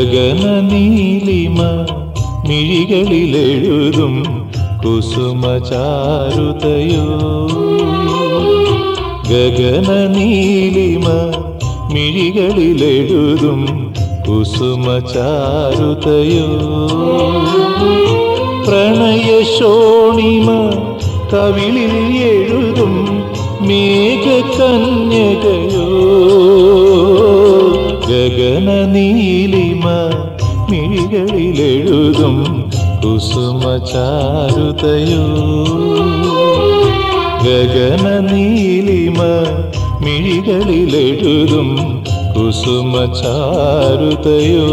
ഗഗന നീലിമ മിഴികളിലെഴുതും കുസുമചാരുതയോ ഗഗന നീലിമ മിഴികളിലെഴുതും കുസുമചാരുതയോ പ്രണയശോണിമ കവിളിൽ എഴുതും മേഘകന്യകയോ ഗഗന നീലിമ മിഴികളിലെഴുതും കുസുമചാരുതയോ ഗഗന നീലിമ മിഴികളിലെഴുതും കുസുമചാരുതയോ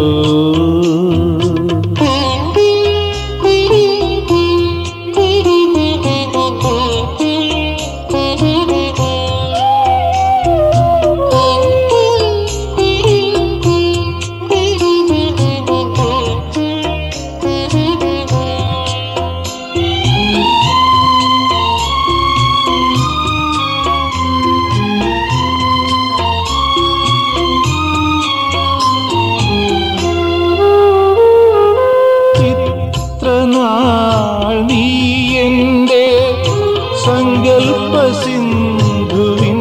ഇത്രനാൾ നീ എൻ്റെ സങ്കൽപ്പ സിന്ധുവിൻ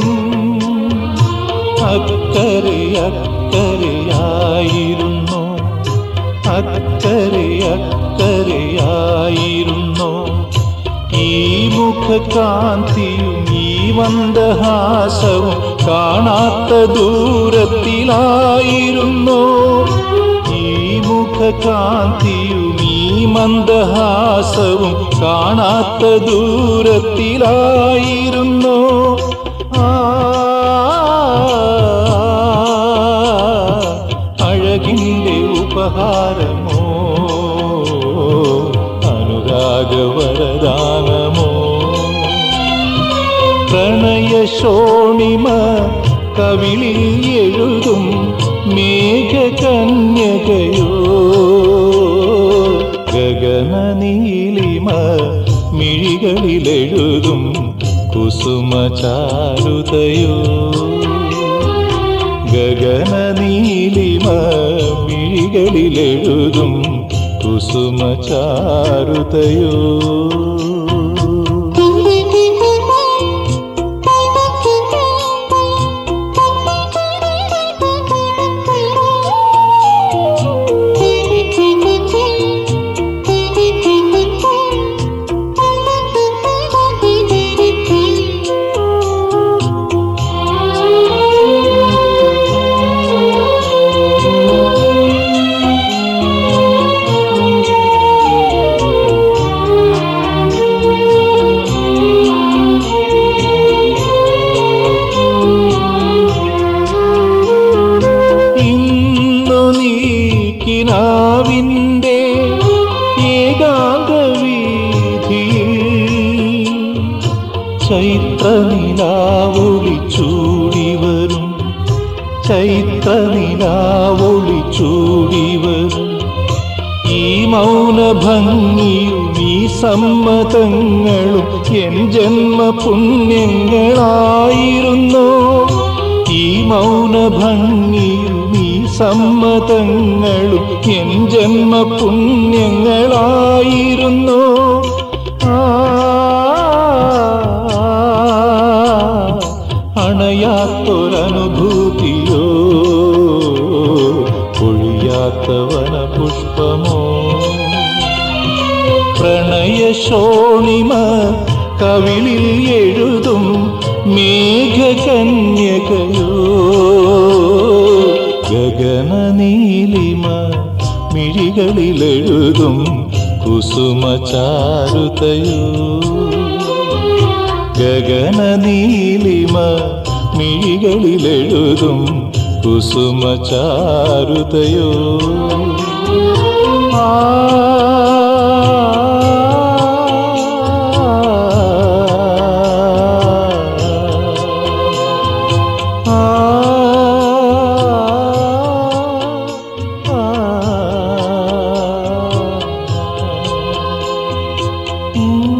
അക്കരെ അക്കരയായിരുന്നു അക്കരെ അക്കരയായിരുന്നു ഈ മുഖകാന്തിയും ഈ മന്ദഹാസവും കാണാത്ത ദൂരത്തിലായിരുന്നു ഈ മുഖകാന്തിയും ഈ മന്ദഹാസവും കാണാത്ത ദൂരത്തിലായിരുന്നു ആ അഴകിൻ്റെ ഉപഹാരമോ അനുരാഗവരദാനമോ പ്രണയശോണിമ കവിളിൽ എഴുതും മേഘകന്യകയോ ഗഗന നീലിമ മിഴികളിലെഴുതും കുസുമചാരുതയോ ഗഗന നീലിമ മിഴികളിലെഴുതും കുസുമചാരുതയോ ഇന്നു നീക്കിനാവിൻ്റെ ഏകാന്ത വീതിയിൽ ചൈത്രനിലാവൊളി ചൂടി വരും ചൈത്രനിലാവൊളി ചൂടി വരും ഈ മൗനഭംഗിയും ഈ സമ്മതങ്ങളും എൻ ജന്മ പുണ്യങ്ങളായിരുന്നു ഈ മൗനഭംഗിയും ഈ സമ്മതങ്ങളും എൻ ജന്മ പുണ്യങ്ങളായിരുന്നു ആ അണയാത്തൊരനുഭൂതിയോ പൊഴിയാത്ത വനപുഷ്പമോ പ്രണയശോണിമ കവിളിൽ എഴുതും മേഘകന്യകയോ ഗഗന നീലിമ മിഴികളിലെഴുതും കുസുമചാരുതയോ ഗഗന നീലിമ മിഴികളിലെഴുതും കുസുമചാരുതയോ ആ ആ ആ